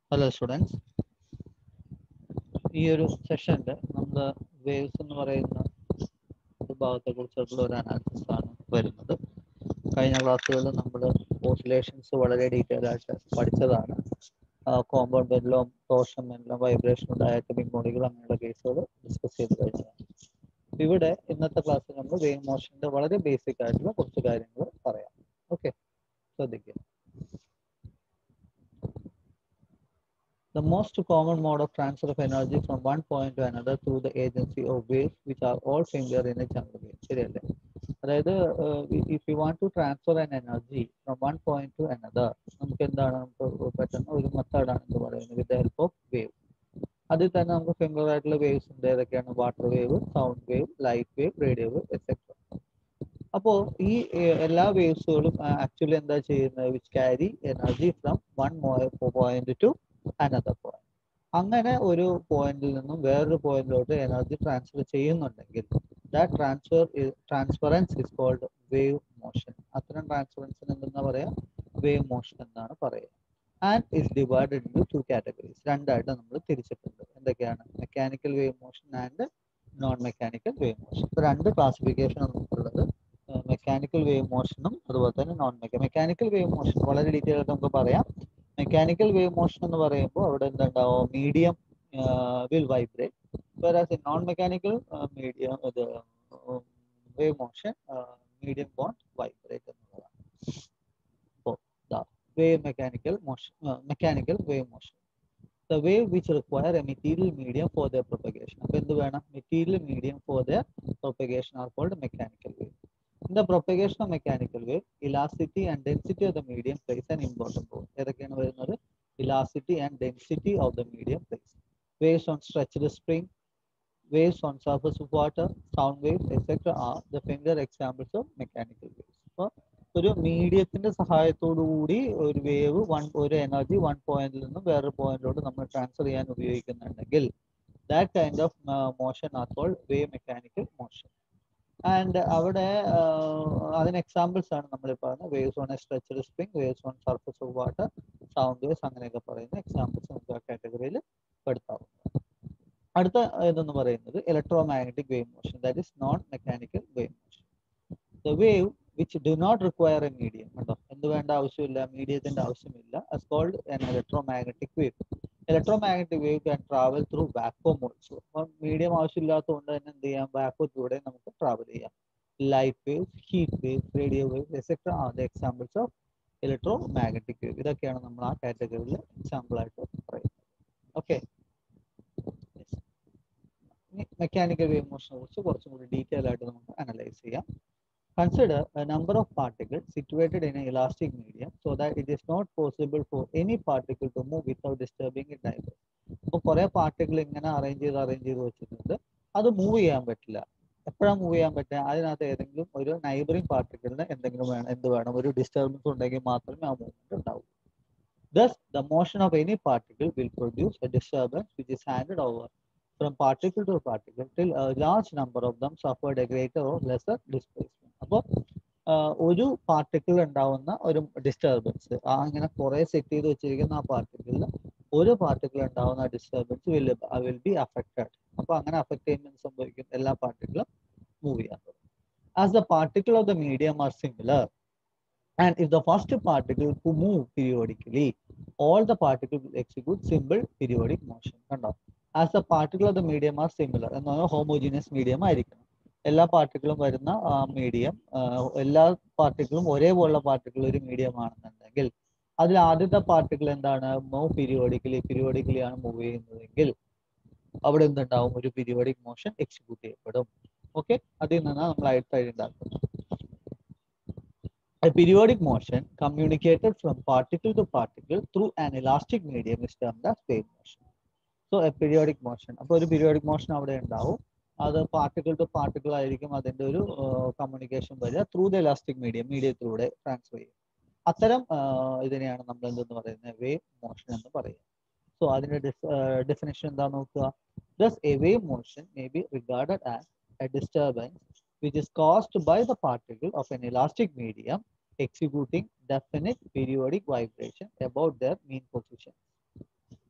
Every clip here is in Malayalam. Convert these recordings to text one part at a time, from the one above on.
ഹലോ സ്റ്റുഡൻസ് ഈ ഒരു സെഷനിൽ നമ്മൾ വേവ്സ് എന്ന് പറയുന്ന ഭാഗത്തെ കുറിച്ചുള്ള ഒരു അനാലിസിസ് ആണ് വരുന്നത് കഴിഞ്ഞ ക്ലാസ്സുകളിൽ നമ്മൾ ഓസിലേഷൻസ് വളരെ ഡീറ്റെയിൽ ആയിട്ട് പഠിച്ചതാണ് കോമ്പൗണ്ട് ബെല്ലും ടോഷൻ ബെല്ലും വൈബ്രേഷൻ ഡയറ്റമിക് മോഡികൾ അങ്ങനെയുള്ള കേസുകൾ ഡിസ്കസ് ചെയ്ത് കഴിഞ്ഞതാണ് ഇവിടെ ഇന്നത്തെ ക്ലാസ്സിൽ നമ്മൾ വേവ് മോഷന്റെ വളരെ ബേസിക് ആയിട്ടുള്ള കുറച്ച് കാര്യങ്ങൾ പറയാം ഓക്കെ ശ്രദ്ധിക്കുക The most common mode of transfer of energy from one point to another through the agency of waves which are all familiar in a jungle wave. ശരിയല്ലേ അതായത് if you want to transfer an energy from one point to another നമുക്ക് എന്താണ് നമുക്ക് പറ്റുന്ന ഒരു മെത്തേഡാണ് എന്ന് പറയുന്നത് വിത്ത് ഹെൽപ്പ് ഓഫ് വേവ് അതിൽ തന്നെ നമുക്ക് ഫെമിലർ ആയിട്ടുള്ള വേവ്സ് ഉണ്ട് ഏതൊക്കെയാണ് water wave sound wave light wave radio wave etcetera അപ്പോൾ ഈ എല്ലാ വേവ്സുകളും ആക്ച്വലി എന്താ ചെയ്യുന്നത് which carry energy from one point to another point അങ്ങനെ ഒരു പോയിന്റിൽ നിന്നും വേറൊരു പോയിന്റിലോട്ട് എനർജി ട്രാൻസ്ഫർ ചെയ്യുന്നുണ്ടെങ്കിൽ that transfer transference is called wave motion അത്തരം ട്രാൻസ്ഫറൻസിന് എന്തെന്നാ പറയാ വേവ് മോഷൻ എന്നാണ് പറയുക and is divided in two categories രണ്ടായിട്ട് നമ്മൾ തിരിച്ചിട്ടുണ്ട് എന്തൊക്കെയാണ് mechanical wave motion and non mechanical wave motion ഇപ്പൊ രണ്ട് ക്ലാസിഫിക്കേഷൻ നമുക്കുള്ളത് മെക്കാനിക്കൽ വേവ് മോഷനും അതുപോലെ തന്നെ നോൺ മെക്കാ മെക്കാനിക്കൽ വേവ് മോഷൻ വളരെ ഡീറ്റെയിൽ ആയിട്ട് നമുക്ക് പറയാം മെക്കാനിക്കൽ വേവ് മോഷൻ എന്ന് പറയുമ്പോൾ അവിടെ എന്തുണ്ടാവും medium will vibrate whereas in non-mechanical uh, medium uh, the uh, wave motion uh, medium won't vibrate എന്നുള്ളതാണ് അപ്പോൾ the wave mechanical motion uh, mechanical wave motion the wave which require a material medium for their propagation അപ്പോൾ എന്ത് വേണം material medium for their propagation are called mechanical wave in the propagation of mechanical wave elasticity and density of the medium plays an important role ഏതൊക്കെയാണ് വരുന്നത് elasticity and density of the medium plays waves on stretched spring waves on surface of water, sound waves, etc. are the familiar examples of mechanical waves. അപ്പോൾ ഒരു മീഡിയത്തിന്റെ സഹായത്തോടു കൂടി ഒരു വേവ് വൺ ഒരു എനർജി വൺ പോയിന്റിൽ നിന്നും വേറൊരു പോയിന്റിലോട്ട് നമ്മൾ ട്രാൻസ്ഫർ ചെയ്യാൻ ഉപയോഗിക്കുന്നുണ്ടെങ്കിൽ that kind of motion are called wave mechanical motion and അവിടെ അതിന് എക്സാമ്പിൾസ് ആണ് നമ്മൾ പറയുന്നത് waves on a stretched spring waves on surface of water sound waves അങ്ങനെയൊക്കെ പറയുന്ന എക്സാമ്പിൾസ് നമുക്ക് ആ കാറ്റഗറിയിൽ പെടുത്താവുന്നതാണ് അടുത്ത ഇതെന്ന് പറയുന്നത് electromagnetic wave motion that is non mechanical wave motion the wave which do not require a medium കണ്ടോ എന്ത് വേണ്ട ആവശ്യമില്ല മീഡിയത്തിന്റെ ആവശ്യമില്ല as called an electromagnetic wave electromagnetic wave can travel through vacuum also അപ്പം മീഡിയം ആവശ്യമില്ലാത്തതുകൊണ്ട് തന്നെ എന്ത് ചെയ്യാം വാക്വത്തിലൂടെ നമുക്ക് ട്രാവൽ ചെയ്യാം light waves heat waves radio waves etcetera are the examples of electromagnetic wave ഇതൊക്കെയാണ് നമ്മൾ ആ കാറ്റഗറിയിൽ എക്സാമ്പിൾ ആയിട്ട് പറയുന്നത് ഓക്കെ മെക്കാനിക്കൽ വേവ് മോഷനെ കുറിച്ച് കുറച്ചും കൂടി ഡീറ്റെയിൽ ആയിട്ട് നമുക്ക് അനലൈസ് ചെയ്യാം consider a number of particle situated in a elastic medium so that it is not possible for any particle to move without disturbing it ഡൈവർ അപ്പോൾ കുറെ പാർട്ടിക്കിൾ ഇങ്ങനെ അറേഞ്ച് ചെയ്ത് അറേഞ്ച് ചെയ്ത് വെച്ചിട്ടുണ്ട് അത് മൂവ് ചെയ്യാൻ പറ്റില്ല എപ്പോഴാണ് മൂവ് ചെയ്യാൻ പറ്റുക അതിനകത്ത് ഏതെങ്കിലും ഒരു നൈബറിംഗ് പാർട്ടിക്കിളിന് എന്തെങ്കിലും വേണം എന്ത് വേണം ഒരു ഡിസ്റ്റർബൻസ് ഉണ്ടെങ്കിൽ മാത്രമേ ആ മൂവ്മെന്റ് ഉണ്ടാവൂ Thus, the motion of any particle will produce a disturbance which is handed over from particle to particle till a large number of them suffered a greater or lesser displacement. അപ്പോൾ ഒരു പാർട്ടിക്കിൾ ഉണ്ടാവുന്ന ഒരു ഡിസ്റ്റർബൻസ് ആ ഇങ്ങനെ കുറെ സെറ്റ് ചെയ്ത് വെച്ചിരിക്കുന്ന ആ പാർട്ടിക്കിളിൽ ഒരു പാർട്ടിക്കിൾ ഉണ്ടാവുന്ന disturbance will will be affected അപ്പോൾ അങ്ങനെ അഫക്ട് ചെയ്യുമ്പോൾ സംഭവിക്കും എല്ലാ പാർട്ടിക്കിളും മൂവ് ചെയ്യാൻ തുടങ്ങും as the particle of the medium are similar and if the first particle to move periodically all the particles will execute simple periodic motion കണ്ടോ as a particle of the medium are similar എന്ന് പറഞ്ഞാൽ ഹോമോജീനിയസ് മീഡിയം ആയിരിക്കണം എല്ലാ പാർട്ടിക്കിളും വരുന്ന മീഡിയം എല്ലാ പാർട്ടിക്കിളും ഒരേപോലുള്ള പാർട്ടിക്കിൾ ഒരു മീഡിയം ആണെന്നുണ്ടെങ്കിൽ അതിൽ ആദ്യത്തെ പാർട്ടിക്കിൾ എന്താണ് മൂവ് പീരിയോഡിക്കലി പീരിയോഡിക്കലി ആണ് മൂവ് ചെയ്യുന്നതെങ്കിൽ അവിടെ എന്തുണ്ടാവും ഒരു പീരിയോഡിക് മോഷൻ എക്സിക്യൂട്ട് ചെയ്യപ്പെടും ഓക്കെ അതിൽ നിന്നാണ് നമ്മൾ അടുത്തായി ഉണ്ടാക്കുന്നത് A periodic motion communicated from particle to particle through an elastic medium is termed as wave motion. So a periodic motion. അപ്പോൾ ഒരു periodic motion അവിടെ ഉണ്ടാവും അത് പാർട്ടിക്കിൾ ടു പാർട്ടിക്കിൾ ആയിരിക്കും അതിന്റെ ഒരു കമ്മ്യൂണിക്കേഷൻ വരിക ത്രൂ ദ ഇലാസ്റ്റിക് മീഡിയം മീഡിയത്തിലൂടെ ട്രാൻസ്ഫർ ചെയ്യും അത്തരം ഇതിനെയാണ് നമ്മൾ എന്തെന്ന് പറയുന്നത് വേവ് മോഷൻ എന്ന് പറയുക സോ അതിന്റെ ഡെഫിനേഷൻ എന്താ നോക്കുക thus a wave motion may be regarded as a disturbance which is caused by the particle of an elastic medium executing definite periodic vibration about their mean position.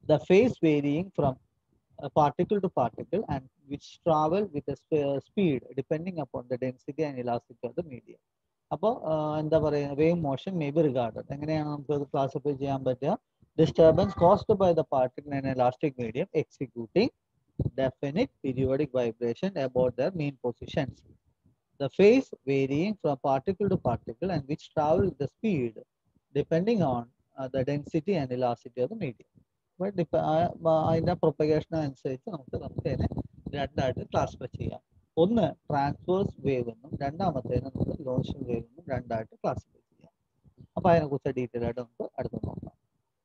the phase varying from a particle to particle and which travel with a sp- speed depending upon the density and elasticity of the medium. അപ്പോൾ എന്താ പറയുക wave motion may be regarded എങ്ങനെയാണ് നമുക്ക് അത് ക്ലാസിഫൈ ചെയ്യാൻ പറ്റുക disturbance caused by the particle in elastic medium executing definite periodic vibration about their mean positions. The phase varying from particle to particle and which travel with the speed depending on uh, the density and elasticity of the medium. But dep- ആ- ആ- അതിന്റെ പ്രൊപ്പഗേഷൻ അനുസരിച്ച് നമുക്ക് നമുക്ക് അതിനെ രണ്ടായിട്ട് ക്ലാസിഫൈ ചെയ്യാം ഒന്ന് ട്രാൻസ്വേഴ്സ് വേവ് എന്നും രണ്ടാമത്തേന് നമുക്ക് ലോഷൻ വേവ് എന്നും രണ്ടായിട്ട് ക്ലാസിഫൈ ചെയ്യാം അപ്പൊ അതിനെ കുറിച്ച് ഡീറ്റെയിൽ ആയിട്ട് നമുക്ക് അടുത്ത് നോക്കാം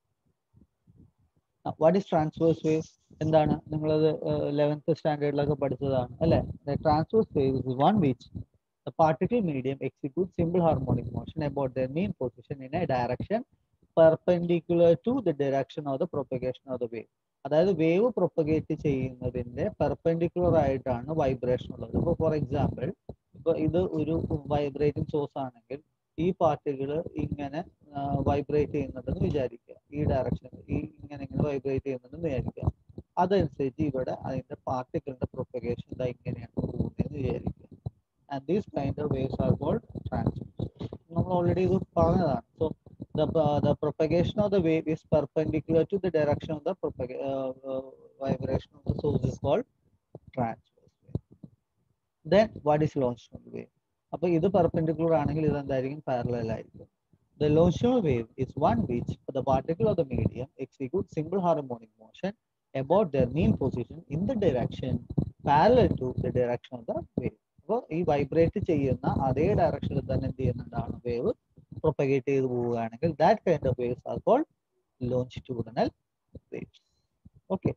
വാട്ട് ഈസ് ട്രാൻസ്വേഴ്സ് വേവ് എന്താണ് നിങ്ങളത് ലെവൻത്ത് സ്റ്റാൻഡേർഡിലൊക്കെ പഠിച്ചതാണ് അല്ലെ transverse wave is one which the particle medium executes simple harmonic motion about their mean position in a direction perpendicular to the direction of the propagation of the wave അതായത് വേവ് പ്രൊപ്പഗേറ്റ് ചെയ്യുന്നതിന്റെ പെർപെൻഡിക്കുലർ ആയിട്ടാണ് വൈബ്രേഷൻ ഉള്ളത് ഇപ്പോൾ ഫോർ എക്സാമ്പിൾ ഇപ്പൊ ഇത് ഒരു വൈബ്രേറ്റിംഗ് സോഴ്സ് ആണെങ്കിൽ ഈ പാർട്ടികൾ ഇങ്ങനെ വൈബ്രേറ്റ് ചെയ്യുന്നുണ്ടെന്ന് വിചാരിക്കുക ഈ ഡയറക്ഷനിൽ ഈ ഇങ്ങനെ ഇങ്ങനെ വൈബ്രേറ്റ് ചെയ്യുന്നുണ്ടെന്ന് വിചാരിക്കുക അതനുസരിച്ച് ഇവിടെ അതിന്റെ പാർട്ടിക്കിളിന്റെ പ്രൊപ്പഗേഷൻ ഇതാ ഇങ്ങനെയാണ് പോകുന്നതെന്ന് വിചാരിക്കുക and these kind of waves are called transverse. നമ്മൾ ഓൾറെഡി ഇത് പറഞ്ഞതാണ് so the uh, the propagation of the wave is perpendicular to the direction of the propaga- uh, uh, vibration of the source is called transverse wave. Then what is longitudinal wave? അപ്പൊ ഇത് perpendicular ആണെങ്കിൽ ഇത് എന്തായിരിക്കും parallel ആയിരിക്കും. The longitudinal wave is one which the particle of the medium executes simple harmonic motion about their mean position in the direction parallel to the direction of the wave. അപ്പോൾ ഈ വൈബ്രേറ്റ് ചെയ്യുന്ന അതേ ഡയറക്ഷനിൽ തന്നെ എന്ത് ചെയ്യുന്നുണ്ടാണ് വേവ് പ്രൊപ്പഗേറ്റ് ചെയ്ത് പോവുകയാണെങ്കിൽ that kind of waves are called longitudinal waves okay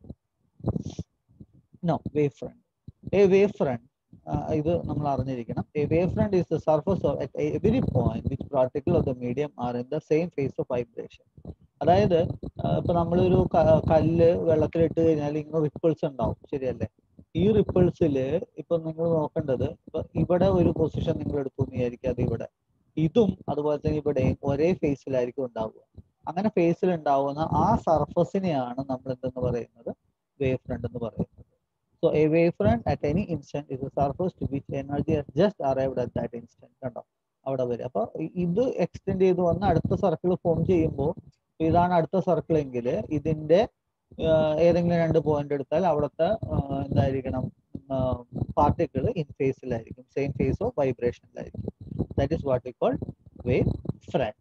no wave front a wave front ഇത് നമ്മൾ അറിഞ്ഞിരിക്കണം a wave front is the surface of at every point which particle of the medium are in the same phase of vibration അതായത് ഇപ്പൊ നമ്മളൊരു ക- കല്ല് വെള്ളത്തിലിട്ട് കഴിഞ്ഞാൽ ഇങ്ങനെ റിപ്പിൾസ് ഉണ്ടാവും ശരിയല്ലേ ഈ റിപ്പിൾസിൽ ഇപ്പൊ നിങ്ങൾ നോക്കേണ്ടത് ഇപ്പൊ ഇവിടെ ഒരു പൊസിഷൻ നിങ്ങൾ എടുത്തു എന്ന് വിചാരിക്കുക അത് ഇവിടെ ഇതും അതുപോലെ തന്നെ ഇവിടെയും ഒരേ ഫേസിലായിരിക്കും ഉണ്ടാവുക അങ്ങനെ ഫേസിൽ ഉണ്ടാവുന്ന ആ സർഫസിനെയാണ് നമ്മൾ എന്തെന്ന് പറയുന്നത് വേവ് ഫ്രണ്ട് എന്ന് പറയുന്നത് so a wave front at any instant is a surface to which energy just arrived at that instant കണ്ടോ അവിടെ വരും അപ്പൊ ഇ- ഇത് എക്സ്റ്റെൻഡ് ചെയ്ത് വന്ന് അടുത്ത സർക്കിൾ ഫോം ചെയ്യുമ്പോൾ ഇതാണ് അടുത്ത സർക്കിൾ എങ്കിൽ ഇതിന്റെ ആഹ് ഏതെങ്കിലും രണ്ട് പോയിന്റ് എടുത്താൽ അവിടുത്തെ ആഹ് എന്തായിരിക്കണം പാർട്ടിക്കിൾ ഇൻ ഫേസിലായിരിക്കും സെയിം ഫേസ് ഓഫ് വൈബ്രേഷനിലായിരിക്കും that is what we call wave front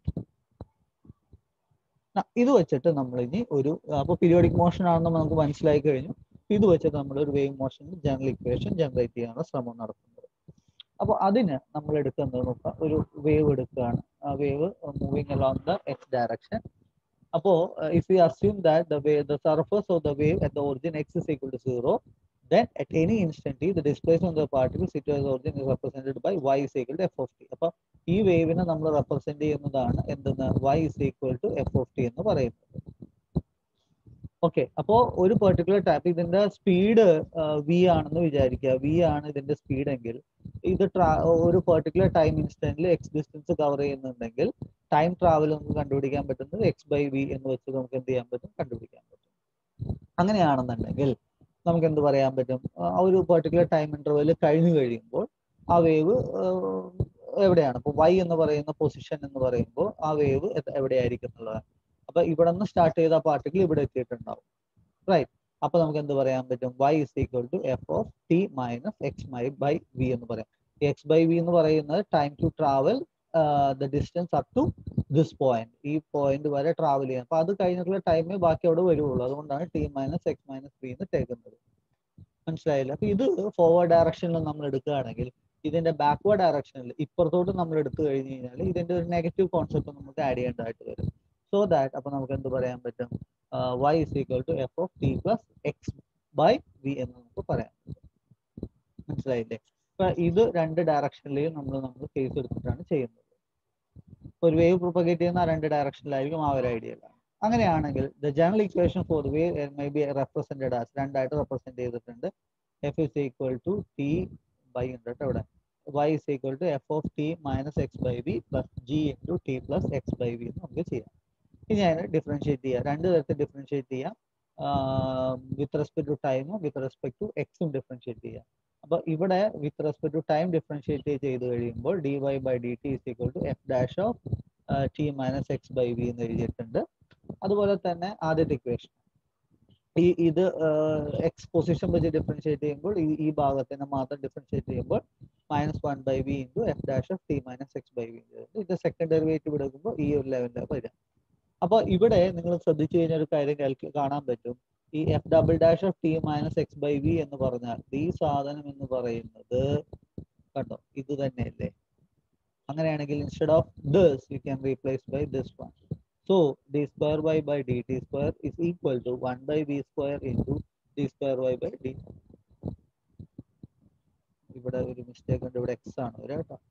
ഇത് വെച്ചിട്ട് നമ്മൾ ഇനി ഒരു അപ്പോൾ പീരിയോഡിക് മോഷൻ ആണെന്ന് നമുക്ക് മനസ്സിലായി കഴിഞ്ഞു ഇത് വെച്ചിട്ട് നമ്മൾ ഒരു wave motion general equation generate ചെയ്യാനുള്ള ശ്രമം നടത്തുന്നത് അപ്പോൾ അതിന് നമ്മൾ എടുക്കുന്നത് നോക്കാം ഒരു വേവ് എടുക്കുകയാണ് ആ wave moving along the x direction അപ്പോ if you assume that the way the surface of the wave at the origin x is equal to zero then at any instant t the displacement of the particle situated at the origin is represented by y is equal to f of t അപ്പൊ ഈ വേവിനെ നമ്മൾ റെപ്രസെന്റ് ചെയ്യുന്നതാണ് എന്തെന്ന് y is equal to f of t എന്ന് പറയുന്നത് ഓക്കെ അപ്പോ ഒരു പെർട്ടിക്കുലർ ടൈപ്പ് ഇതിന്റെ സ്പീഡ് വി ആണെന്ന് വിചാരിക്കുക വി ആണ് ഇതിന്റെ സ്പീഡ് എങ്കിൽ ഇത് tra- ഒരു പെർട്ടിക്കുലർ ടൈം ഇൻസ്റ്റന്റിൽ എക്സ് ഡിസ്റ്റൻസ് കവർ ചെയ്യുന്നുണ്ടെങ്കിൽ ടൈം ട്രാവൽ നമുക്ക് കണ്ടുപിടിക്കാൻ പറ്റുന്നത് എക്സ് ബൈ വി എന്ന് വെച്ച് നമുക്ക് എന്ത് ചെയ്യാൻ പറ്റും കണ്ടുപിടിക്കാൻ പറ്റും അങ്ങനെയാണെന്നുണ്ടെങ്കിൽ നമുക്ക് എന്ത് പറയാൻ പറ്റും ആ ഒരു പെർട്ടിക്കുലർ ടൈം ഇന്റർവെൽ കഴിഞ്ഞു കഴിയുമ്പോൾ ആ വേവ് എവിടെയാണ് ഇപ്പൊ വൈ എന്ന് പറയുന്ന പൊസിഷൻ എന്ന് പറയുമ്പോൾ ആ വേവ് എവിടെയായിരിക്കും എന്നുള്ളതാണ് അപ്പൊ ഇവിടെ നിന്ന് സ്റ്റാർട്ട് ചെയ്ത പാർട്ടിക്കിൾ ഇവിടെ എത്തിയിട്ടുണ്ടാവും റൈറ്റ് അപ്പൊ നമുക്ക് എന്ത് പറയാൻ പറ്റും y is equal to f of t minus x മൈ ബൈ വി എന്ന് പറയാം എക്സ് ബൈ വി എന്ന് പറയുന്നത് time to travel the distance up to this point ഈ പോയിന്റ് വരെ ട്രാവൽ ചെയ്യാം അപ്പൊ അത് കഴിഞ്ഞിട്ടുള്ള ടൈമേ ബാക്കി അവിടെ വരുള്ളൂ അതുകൊണ്ടാണ് t minus x minus b എന്ന് തേക്കുന്നത് മനസ്സിലായില്ല അപ്പൊ ഇത് ഫോർവേഡ് ഡയറക്ഷനിൽ നമ്മൾ എടുക്കുകയാണെങ്കിൽ ഇതിന്റെ ബാക്ക്വേർഡ് ഡയറക്ഷനിൽ ഇപ്പുറത്തോട്ട് നമ്മൾ എടുത്തു കഴിഞ്ഞു കഴിഞ്ഞാൽ ഇതിന്റെ ഒരു നെഗറ്റീവ് കോൺസെപ്റ്റ് നമുക്ക് ആഡ് ചെയ്യേണ്ടതായിട്ട് വരും സോ ദാറ്റ് അപ്പൊ നമുക്ക് എന്ത് പറയാൻ പറ്റും y is equal to f of t plus x by v എന്ന് നമുക്ക് പറയാം മനസ്സിലായില്ലേ അപ്പൊ ഇത് രണ്ട് ഡയറക്ഷനിലെയും നമ്മൾ നമ്മൾ കേസ് എടുത്തിട്ടാണ് ചെയ്യുന്നത് ഒരു വേവ് പ്രൊപ്പഗേറ്റ് ചെയ്യുന്ന ആ രണ്ട് ഡയറക്ഷനിലായിരിക്കും ആ ഒരു ഐഡിയ അങ്ങനെയാണെങ്കിൽ the general equation for wave may be represented as രണ്ടായിട്ട് റെപ്രസെന്റ് ചെയ്തിട്ടുണ്ട് f is equal to t by ഉണ്ട് കേട്ടോ ഇവിടെ y is equal to f of t minus x by v plus g into t plus x by v എന്ന് നമുക്ക് ചെയ്യാം ഇനി അതിനെ ഡിഫറൻഷിയേറ്റ് ചെയ്യാം രണ്ട് തരത്തിൽ ഡിഫറൻഷിയേറ്റ് ചെയ്യാം വിത്ത് റെസ്പെക്ട് ടു ടൈമും വിത്ത് റെസ്പെക്ട് ടു എക്സും ഡിഫറൻഷിയേറ്റ് ചെയ്യാം അപ്പൊ ഇവിടെ with respect to time differentiate ചെയ്ത് കഴിയുമ്പോൾ d y by d t is equal to f dash of t minus x by v എന്ന് എഴുതിയിട്ടുണ്ട് അതുപോലെ തന്നെ ആദ്യത്തെ ഇക്വേഷൻ ഈ ഇത് എക്സ് പൊസിഷൻ വെച്ച് ഡിഫറൻഷിയേറ്റ് ചെയ്യുമ്പോൾ ഈ ഈ ഭാഗത്തിനെ മാത്രം ഡിഫറൻഷിയേറ്റ് ചെയ്യുമ്പോൾ minus one by v into f dash of t minus x by v ഇത് സെക്കൻഡ് ഡെറിവേറ്റീവ് എടുക്കുമ്പോൾ ഈ ഒരു ലെവലിലാണ് വരിക അപ്പൊ ഇവിടെ നിങ്ങൾ ശ്രദ്ധിച്ചു കഴിഞ്ഞാൽ ഒരു കാര്യം കാൽക്കു- കാണാൻ പറ്റും ഈ f double dash of t minus x by v എന്ന് പറഞ്ഞാൽ ഈ സാധനം എന്ന് പറയുന്നത് കണ്ടോ ഇത് തന്നെയല്ലേ അങ്ങനെയാണെങ്കിൽ instead of this you can replace by this one so d square y by d t square is equal to one by v square into d square y by d ഇവിടെ ഒരു മിസ്റ്റേക്ക് ഉണ്ട് ഇവിടെ എക്സ് ആണ് വരിക കേട്ടോ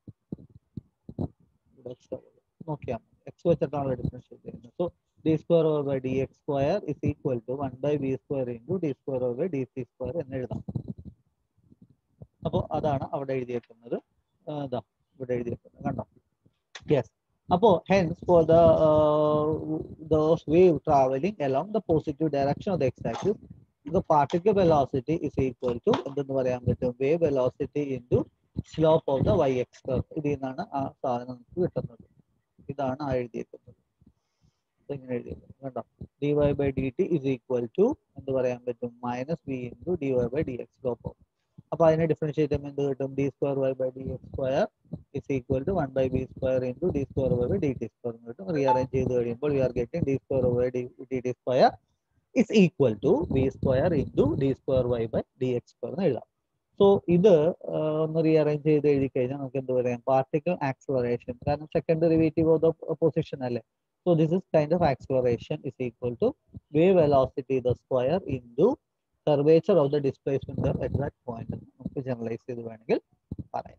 ഇവിടെ എക്സ് നോക്കിയാൽ എക്സ് വെച്ചിട്ടാണ് ഡിഫറൻഷിയേറ്റ് ചെയ്യുന്നത് so d square over by d x square is equal to one by b square into d square over by d c square എന്ന് എഴുതാം അപ്പോൾ അതാണ് അവിടെ എഴുതിയേക്കുന്നത് ആ, ഇതാ ഇവിടെ എഴുതിയേക്കുന്നത് കണ്ടോ യെസ് അപ്പോൾ hence for the those wave travelling along the positive direction of the x axis the particle velocity is equal to എന്തെന്ന് പറയാൻ പറ്റും wave velocity into slope of the y x curve ഇതിൽ നിന്നാണ് ആ സാധനം നമുക്ക് കിട്ടുന്നത് ഇതാണ് ആ എഴുതിയേക്കുന്നത് ഇങ്ങനെ എഴുതിയേക്കുന്നത് കണ്ടോ d y by d t is equal to എന്ത് പറയാൻ പറ്റും minus v into d y by d x slope of അപ്പൊ അതിനെ ഡിഫറൻഷിയേറ്റ് ചെയ്യുമ്പോൾ എന്ത് കിട്ടും d square y by d x square is equal to one by b square into d square y by d t square എന്ന് കിട്ടും റീഅറേഞ്ച് ചെയ്ത് കഴിയുമ്പോൾ we are getting d square y d d t square is equal to v square into d square y by dx square എന്ന് എഴുതാം സോ ഇത് ആ, ഒന്ന് റീഅറേഞ്ച് ചെയ്ത് എഴുതി കഴിഞ്ഞാൽ നമുക്ക് എന്ത് പറയാം പാർട്ടിക്കിൾ ആക്സലറേഷൻ കാരണം second derivative of the position അല്ലേ so this is kind of acceleration is equal to wave velocity the square into curvature of the displacement at that point നമുക്ക് ജനറലൈസ് ചെയ്ത് വേണമെങ്കിൽ പറയാം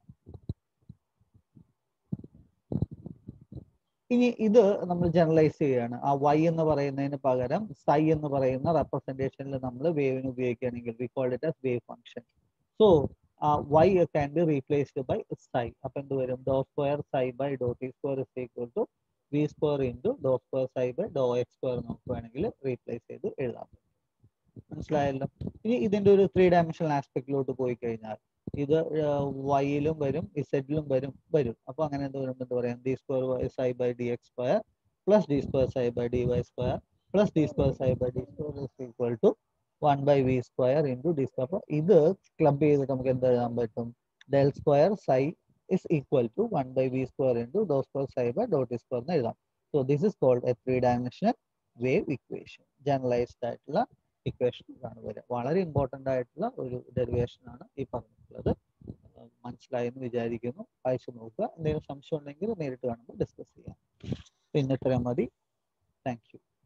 ഇനി ഇത് നമ്മൾ ജനറലൈസ് ചെയ്യുകയാണ് ആ വൈ എന്ന് പറയുന്നതിന് പകരം സൈ എന്ന് പറയുന്ന റെപ്രസെന്റേഷനിൽ നമ്മൾ വേവിന് ഉപയോഗിക്കുകയാണെങ്കിൽ we called it as wave function so y can be replaced by psi അപ്പൊ എന്ത് വരും do square psi by do t square is equal to v square into do square psi by do x square നമുക്ക് വേണമെങ്കിൽ റീപ്ലേസ് ചെയ്ത് എഴുതാം മനസ്സിലായല്ലോ ഇനി ഇതിന്റെ ഒരു ത്രീ ഡയമെൻഷണൽ ആസ്പെക്റ്റിലോട്ട് പോയി കഴിഞ്ഞാൽ ഇത് വൈയിലും വരും ഇസെഡിലും വരും വരും അപ്പൊ അങ്ങനെ എന്ത് വരുമ്പോൾ എന്ത് പറയാം d square psi by d x square plus d square psi by d y square plus d square psi by d square is equal to one by v square into d square അപ്പൊ ഇത് ക്ലബ് ചെയ്തിട്ട് നമുക്ക് എന്ത് എഴുതാൻ പറ്റും del square psi is equal to one by v square into do square psi by do t square എന്ന് എഴുതാം so this is called a three dimensional wave equation generalised ആയിട്ടുള്ള ഇക്വേഷൻ ആണ് വരിക വളരെ ഇമ്പോർട്ടൻ്റ് ആയിട്ടുള്ള ഒരു ഡെറിവേഷൻ ആണ് ഈ പറഞ്ഞിട്ടുള്ളത് അഹ് മനസ്സിലായി എന്ന് വിചാരിക്കുന്നു വായിച്ചു നോക്കുക എന്തെങ്കിലും സംശയം ഉണ്ടെങ്കിൽ നേരിട്ട് കാണുമ്പോൾ ഡിസ്കസ് ചെയ്യാം പിന്നെ ഇത്രയും മതി താങ്ക് യു